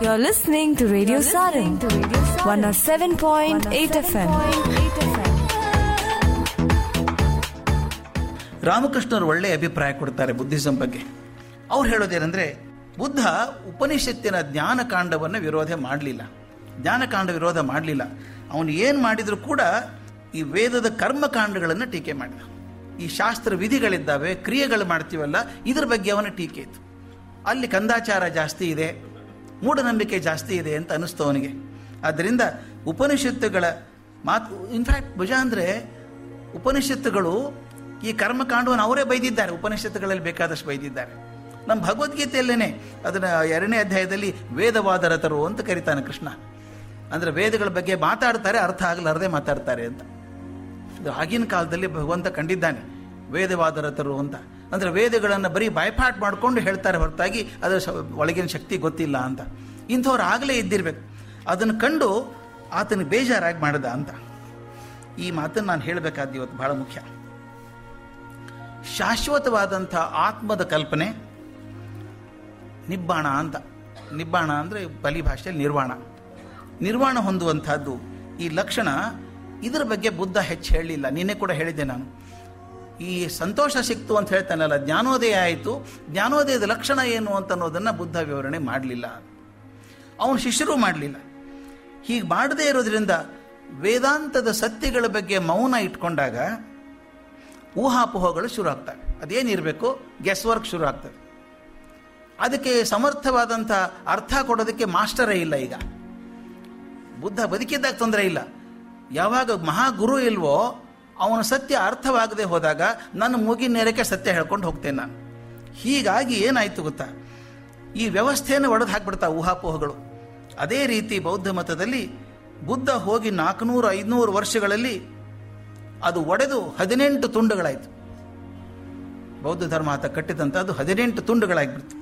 You're listening to Radio Sarin, 107.8 FM. ರಾಮಕೃಷ್ಣರು ಒಳ್ಳೆ ಅಭಿಪ್ರಾಯ ಕೊಡ್ತಾರೆ ಬುದ್ಧಿಸಂ ಬಗ್ಗೆ ಅವ್ರು ಹೇಳೋದೇನೆಂದರೆ ಬುದ್ಧ ಉಪನಿಷತ್ತಿನ ಜ್ಞಾನಕಾಂಡವನ್ನು ವಿರೋಧ ಮಾಡಲಿಲ್ಲ ಜ್ಞಾನಕಾಂಡ ವಿರೋಧ ಮಾಡಲಿಲ್ಲ ಅವನು ಏನು ಮಾಡಿದರೂ ಕೂಡ ಈ ವೇದದ ಕರ್ಮಕಾಂಡಗಳನ್ನು ಟೀಕೆ ಮಾಡಿದ ಈ ಶಾಸ್ತ್ರ ವಿಧಿಗಳಿದ್ದಾವೆ ಕ್ರಿಯೆಗಳು ಮಾಡ್ತೀವಲ್ಲ ಇದ್ರ ಬಗ್ಗೆ ಅವನ ಟೀಕೆ ಇತ್ತು ಅಲ್ಲಿ ಕಂದಾಚಾರ ಜಾಸ್ತಿ ಇದೆ ಮೂಢನಂಬಿಕೆ ಜಾಸ್ತಿ ಇದೆ ಅಂತ ಅನ್ನಿಸ್ತು ಅವನಿಗೆ ಆದ್ದರಿಂದ ಉಪನಿಷತ್ತುಗಳ ಮಾತು ಇನ್ಫ್ಯಾಕ್ಟ್ ಭುಜ ಅಂದರೆ ಉಪನಿಷತ್ತುಗಳು ಈ ಕರ್ಮಕಾಂಡವನ್ನು ಅವರೇ ಬೈದಿದ್ದಾರೆ ಉಪನಿಷತ್ತುಗಳಲ್ಲಿ ಬೇಕಾದಷ್ಟು ಬೈದಿದ್ದಾರೆ ನಮ್ಮ ಭಗವದ್ಗೀತೆಯಲ್ಲೇನೆ ಅದನ್ನು ಎರಡನೇ ಅಧ್ಯಾಯದಲ್ಲಿ ವೇದವಾದ ರಥರು ಅಂತ ಕರೀತಾನೆ ಕೃಷ್ಣ ಅಂದರೆ ವೇದಗಳ ಬಗ್ಗೆ ಮಾತಾಡ್ತಾರೆ ಅರ್ಥ ಆಗಲಾರದೆ ಮಾತಾಡ್ತಾರೆ ಅಂತ ಇದು ಆಗಿನ ಕಾಲದಲ್ಲಿ ಭಗವಂತ ಕಂಡಿದ್ದಾನೆ ವೇದವಾದ ರಥರು ಅಂತ ಅಂದರೆ ವೇದಗಳನ್ನು ಬರೀ ಬೈಪಾಟ್ ಮಾಡಿಕೊಂಡು ಹೇಳ್ತಾರೆ ಹೊರತಾಗಿ ಅದರ ಸ- ಒಳಗಿನ ಶಕ್ತಿ ಗೊತ್ತಿಲ್ಲ ಅಂತ ಇಂಥವ್ರು ಆಗಲೇ ಇದ್ದಿರ್ಬೇಕು ಅದನ್ನು ಕಂಡು ಆತನಿಗೆ ಬೇಜಾರಾಗಿ ಮಾಡಿದ ಅಂತ ಈ ಮಾತನ್ನು ನಾನು ಹೇಳಬೇಕಾದ ಇವತ್ತು ಬಹಳ ಮುಖ್ಯ ಶಾಶ್ವತವಾದಂಥ ಆತ್ಮದ ಕಲ್ಪನೆ ನಿಬ್ಬಾಣ ಅಂತ ನಿಬ್ಬಾಣ ಅಂದರೆ ಬಲಿ ಭಾಷೆಯಲ್ಲಿ ನಿರ್ವಾಣ ನಿರ್ವಾಣ ಹೊಂದುವಂಥದ್ದು ಈ ಲಕ್ಷಣ ಇದರ ಬಗ್ಗೆ ಬುದ್ಧ ಹೆಚ್ಚು ಹೇಳಲಿಲ್ಲ ನಿನ್ನೆ ಕೂಡ ಹೇಳಿದ್ದೆ ನಾನು ಈ ಸಂತೋಷ ಸಿಕ್ತು ಅಂತ ಹೇಳ್ತಾನಲ್ಲ ಜ್ಞಾನೋದಯ ಆಯಿತು ಜ್ಞಾನೋದಯದ ಲಕ್ಷಣ ಏನು ಅಂತ ಅನ್ನೋದನ್ನು ಬುದ್ಧ ವಿವರಣೆ ಮಾಡಲಿಲ್ಲ ಅವನು ಶಿಷ್ಯರು ಮಾಡಲಿಲ್ಲ ಹೀಗೆ ಮಾಡದೇ ಇರೋದ್ರಿಂದ ವೇದಾಂತದ ಸತ್ಯಗಳ ಬಗ್ಗೆ ಮೌನ ಇಟ್ಕೊಂಡಾಗ ಊಹಾಪೋಹಗಳು ಶುರು ಆಗ್ತವೆ ಅದೇನಿರಬೇಕು ಗೆಸ್ ವರ್ಕ್ ಶುರು ಆಗ್ತದೆ ಅದಕ್ಕೆ ಸಮರ್ಥವಾದಂಥ ಅರ್ಥ ಕೊಡೋದಕ್ಕೆ ಮಾಸ್ಟರೇ ಇಲ್ಲ ಈಗ ಬುದ್ಧ ಬದುಕಿದ್ದಾಗ ತೊಂದರೆ ಇಲ್ಲ ಯಾವಾಗ ಮಹಾಗುರು ಇಲ್ವೋ ಅವನ ಸತ್ಯ ಅರ್ಥವಾಗದೆ ಹೋದಾಗ ನನ್ನ ಮೂಗಿನ ನೇರಕ್ಕೆ ಸತ್ಯ ಹೇಳ್ಕೊಂಡು ಹೋಗ್ತೇನೆ ನಾನು ಹೀಗಾಗಿ ಏನಾಯ್ತು ಗೊತ್ತಾ ಈ ವ್ಯವಸ್ಥೆಯನ್ನು ಒಡೆದು ಹಾಕ್ಬಿಡ್ತಾ ಊಹಾಪೋಹಗಳು ಅದೇ ರೀತಿ ಬೌದ್ಧ ಮತದಲ್ಲಿ ಬುದ್ಧ ಹೋಗಿ ನಾಲ್ಕುನೂರು ಐದುನೂರು ವರ್ಷಗಳಲ್ಲಿ ಅದು ಒಡೆದು ಹದಿನೆಂಟು ತುಂಡುಗಳಾಯಿತು ಬೌದ್ಧ ಧರ್ಮ ಆತ ಕಟ್ಟಿದಂಥ ಅದು ಹದಿನೆಂಟು ತುಂಡುಗಳಾಗಿಬಿಡ್ತು